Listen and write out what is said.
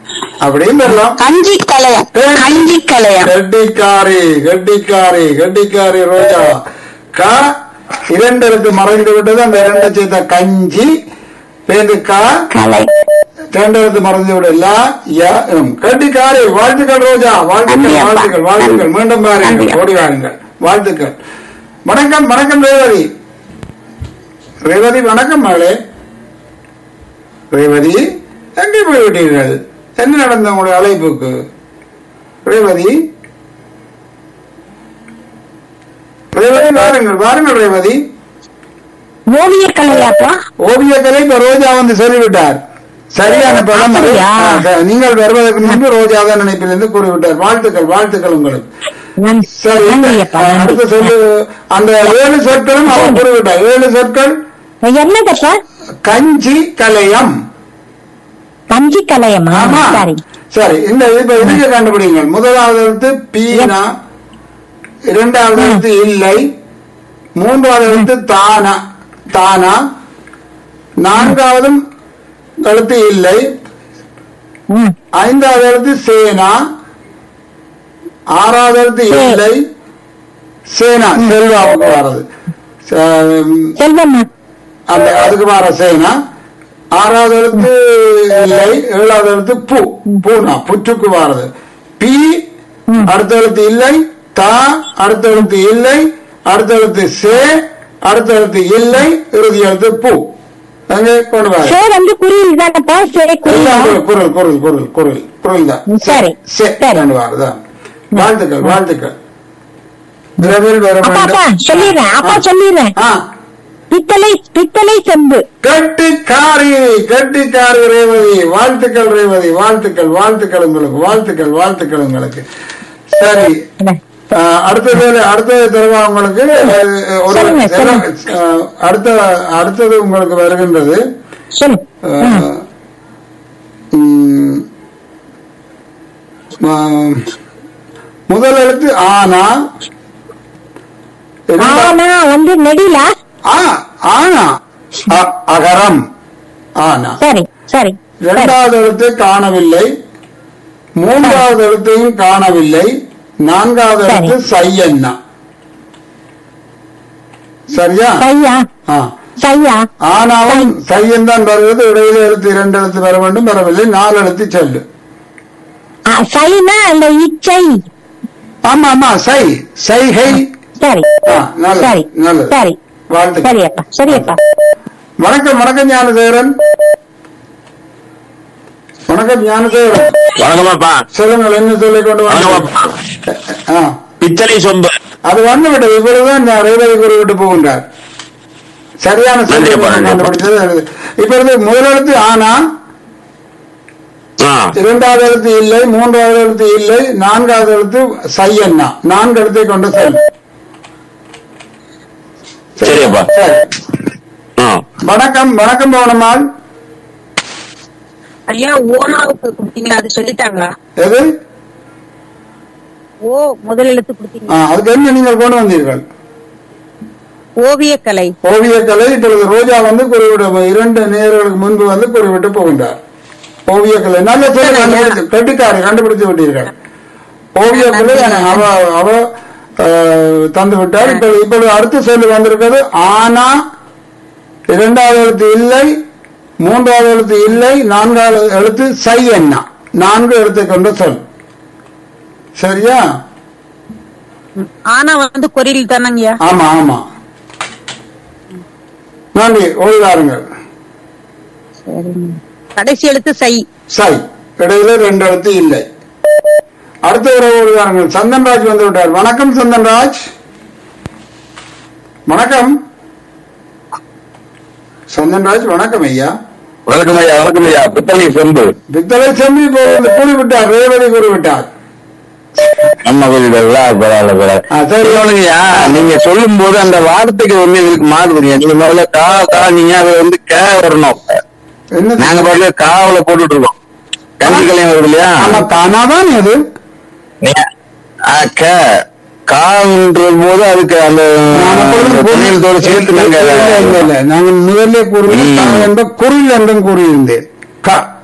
அப்படியும் வரலாம் கஞ்சி கலையம் கஞ்சி கலையம் கட்டிக்காரி கட்டிக்காரி கட்டிக்காரி ரோஜா க இரண்டருக்கு மறைந்து விட்டது அந்த இரண்டை சேர்த்த கஞ்சி பேருந்து கா கலை இரண்டருக்கு மறைந்து விடல ய ம். கட்டிக்காரி வாழ்த்துக்கள் ரோஜா வாழ்த்துக்கள் நன்றி அப்பா. வாழ்த்துக்கள் வாழ்த்துக்கள் நன்றி. மீண்டும் நன்றி பாருங்கள் அப்பா. ஓடி வாருங்கள் வாழ்த்துக்கள் வணக்கம் வணக்கம் ரேவதி ரேவதி வணக்கம் மகளே ரேவதி எங்கே போய்விட்டீர்கள் என்ன நடந்த உங்களுடைய அழைப்புக்கு ரேவதி ரேவதி வாருங்கள் வாருங்கள் ரேவதி ஓவிய கலையாப்பா ஓவியக்கலை இப்ப ரோஜா வந்து சொல்லிவிட்டார் சரியான படம் அது. அப்படியா? ஆ, சரி. நீங்கள் வருவதற்கு முன்பு ரோஜா தான் நினைப்பிலிருந்து கூறிவிட்டார் வாழ்த்துக்கள் வாழ்த்துக்கள் உங்களுக்கு நன்- சரி நன்றி அப்பா ஆ, நன்றி. அடுத்த சொல்லு அந்த ஏழு சொற்களும் அவர் கூறிவிட்டார் ஏழு சொற்கள் என்னதப்பா கஞ்சி கலையம் கஞ்சி கலையமா ஆமா சரி சரி இந்த இப்ப இதுக்கு கண்டுபிடிங்கள் முதலாவது எழுத்து பீனா இரண்டாவது எழுத்து இல்லை மூன்றாவது எழுத்து தானா தானா நான்காவதும் எழுத்து இல்லை ம். ஐந்தாவது எழுத்து சேனா ஆறாவது எழுத்து சே. இல்லை சேனா செல்வாவுக்கு வர்றது ச- செல்வம்மா அந்த அதுக்கு வர சேனா ஆறாவது எழுத்து இல்லை ஏழாவது எழுத்து பூ பூனா புற்றுக்கு வாரது பி அடுத்த எழுத்து இல்லை தா அடுத்த எழுத்து இல்லை அடுத்த எழுத்து சே அடுத்த எழுத்து இல்லை இறுதி எழுத்து பூ அங்கே கொண்டு வர சே வந்து குறியில் தானப்பா சே குறியில் எல்லாம் குரல் குரல் குரல் குரல் குரல் குரல் தான் சரி, சே சரி. கொண்டு வரதான் வாழ்த்துக்கள் வாழ்த்துக்கள் விரைவில் வர அப்பா அப்பா வேண்டும் சொல்லிடுறேன் அப்பா சொல்லிடுறேன் ஆ பித்தளை பித்தளை செம்பு கட்டிக்காரி கட்டிக்காரி ரேவதி வாழ்த்துக்கள் ரேவதி வாழ்த்துக்கள் வாழ்த்துக்கள் உங்களுக்கு வாழ்த்துக்கள் வாழ்த்துக்கள் உங்களுக்கு சரி ஆஹ், அடுத்தது அடுத்தது தருவா உங்களுக்கு அஹ், ஒரு சொல்லுங்க, சொல்லுங்க. அஹ், அடுத்த அடுத்தது உங்களுக்கு வருகின்றது சொல்லு அஹ், ம், ஆஹ், முதல் எழுத்து ஆனா இரண்டா- ஆனா வந்து நெடிலா ஆ, ஆனா அ- அகரம் ஆனா சரி சரி சரி இரண்டாவது எழுத்து காணவில்லை மூன்றாவது எழுத்தையும் காணவில்லை நான்காவது சரி. எழுத்து சையன்னா சரியா சையா ஆ. சையா ஆனாவும் சையன் தான் வருவது இடையில எழுத்து இரண்டு எழுத்து வர வேண்டும் வரவில்லை நாலு எழுத்து செல்லு ஆ, சைனா அந்த இச்சை ஆமா ஆமா சை சைகை சரி ஆ, நல்லது சரி நல்லது சரி வாழ்த்துக்கள் சரியப்பா சரியப்பா வணக்கம் வணக்கம் ஞானசேகரன் வணக்கம் ஞானசேகரன் வணக்கமாப்பா சொல்லுங்கள் என்ன சொல்லிக் கொண்டு வாங்க வணக்கமாப்பா ஆ, பித்தளை சொம்பு அது வந்து விட்டது இப்பொழுதுதான் நான் ரேவதி குறிவிட்டு போகின்றார் சரியான சொல்லை நன்றிப்பா, நன்றிப்பா. கண்டுபிடிச்சது அது. இப்ப இருந்து முதலெழுத்து ஆனா ஆ இரண்டாவது எழுத்து இல்லை மூன்றாவது எழுத்து இல்லை நான்காவது எழுத்து சையன்னா நான்கு எழுத்தை கொண்ட சொல் சரியப்பா சரி ஆ வணக்கம் வணக்கம் பவனம்மாள் ஐயா ஓனாவுக்கு கொடுத்தீங்க அது சொல்லிட்டாங்களா எது ஓ முதல் எழுத்து கொடுத்தீங்க ஆ, அதுக்கு என்ன நீங்கள் கொண்டு வந்தீர்கள் ஓவியக்கலை ஓவியக்கலை இப்பொழுது ரோஜா வந்து குறிவிட இரண்டு நேர்களுக்கு முன்பு வந்து குறிவிட்டு போகின்றார் ஓவியக்கலை நல்ல சொல்லி கண்டுபிடிச்சு கட்டிக்காரு கண்டுபிடிச்சு விட்டீர்கள் ஓவியக்கலை அவ அவ அஹ், தந்து விட்டார் இப்ப இப்பொழுது அடுத்த சொல்லு வந்திருக்கிறது ஆனா இரண்டாவது எழுத்து இல்லை மூன்றாவது எழுத்து இல்லை நான்காவது எழுத்து சை எண்ணா நான்கு எழுத்தை கொண்ட சொல் சரியா ஆனா வந்து கொரியில் தானங்கய்யா ஆமா ஆமா நன்றி ஓய்வாருங்கள் கடைசி எழுத்து சை சரி இடையில ரெண்டு எழுத்து இல்லை அடுத்த உறவு ஓய்வாருங்கள் சந்தன்ராஜ் வந்து விட்டார் வணக்கம் சந்தன்ராஜ் வணக்கம் சந்தன்ராஜ் வணக்கம் ஐயா வணக்கம் ஐயா வணக்கம் ஐயா பித்தளை சொம்பு பித்தளை செம்பி இப்போ கூறி விட்டார் ரேவதி கூறி விட்டார் நம்ம வீடுகளா பரவாயில்ல ஆ, பரவாயில்ல சரி. இன்னொன்னுங்கய்யா நீங்க சொல்லும் போது அந்த வார்த்தைக்கு வந்து இதுக்கு மாறுதுங்க நீங்க முதல்ல கா கா நீங்க அது வந்து கே வரணும் என்ன நாங்க பாட்டுல காவல போட்டுட்டு இருக்கோம் கஞ்சி கல்யாணம் வருது இல்லையா ஆமா தானாதான் அது நீங்க ஆ, கே கான்ற போது அதுக்கு அந்த நான் அப்பொழுது புனியத்தோடு சேர்த்து நாங்க இல்ல, இல்ல, இல்ல. நாங்கள் முதல்ல கூறுவது ம். கா என்ற குரில் என்றும் கூறியிருந்தேன் க